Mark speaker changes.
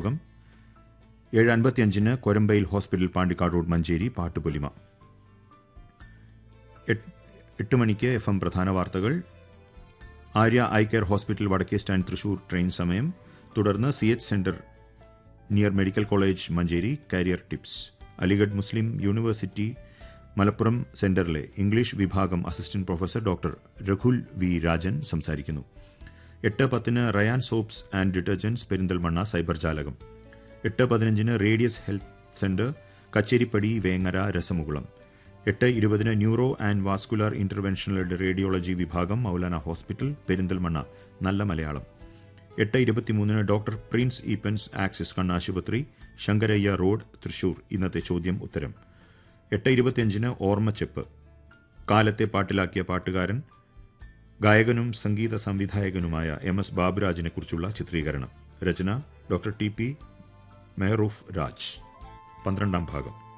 Speaker 1: നേത്രരോഗം ഏഴ് അൻപത്തിയഞ്ചിന് കൊരമ്പയിൽ ഹോസ്പിറ്റൽ പാണ്ടിക്കാട് റോഡ് മഞ്ചേരി പാട്ടുപൊലിമ എട്ട് എട്ട് മണിക്ക് എഫ് എം പ്രധാന വാർത്തകൾ ആര്യ ഐ കെയർ ഹോസ്പിറ്റൽ വടക്കേ സ്റ്റാൻഡ് തൃശൂർ ട്രെയിൻ സമയം തുടർന്ന് C H centre near medical college Manjeri career tips Aligarh Muslim University Malappuram സെന്ററിലെ ഇംഗ്ലീഷ് വിഭാഗം അസിസ്റ്റന്റ് പ്രൊഫസർ ഡോക്ടർ രഘുൽ വി രാജൻ സംസാരിക്കുന്നു എട്ട് പത്തിന് Rayan soaps and detergents Perinthalmanna cyber ജാലകം എട്ട് പതിനഞ്ചിന് Radius health centre Kacheripadi Vengara രസമുകുളം എട്ട് ഇരുപതിന് neuro and vascular interventional radiology വിഭാഗം മൗലാന ഹോസ്പിറ്റൽ പെരിന്തൽമണ്ണ നല്ല മലയാളം എട്ട് ഇരുപത്തിമൂന്നിന് ഡോക്ടർ പ്രിൻസ് ഈപ്പൻസ് ആക്സിസ് കണ്ണാശുപത്രി ശങ്കരയ്യ റോഡ് തൃശൂർ ഇന്നത്തെ ചോദ്യം ഉത്തരം എട്ട് ഇരുപത്തിയഞ്ചിന് ഓർമ്മച്ചെപ്പ് കാലത്തെ പാട്ടിലാക്കിയ പാട്ടുകാരൻ ഗായകനും സംഗീത സംവിധായകനുമായ എം എസ് ബാബുരാജിനെക്കുറിച്ചുള്ള ചിത്രീകരണം രചന doctor T P Mehroof Raj പന്ത്രണ്ടാം ഭാഗം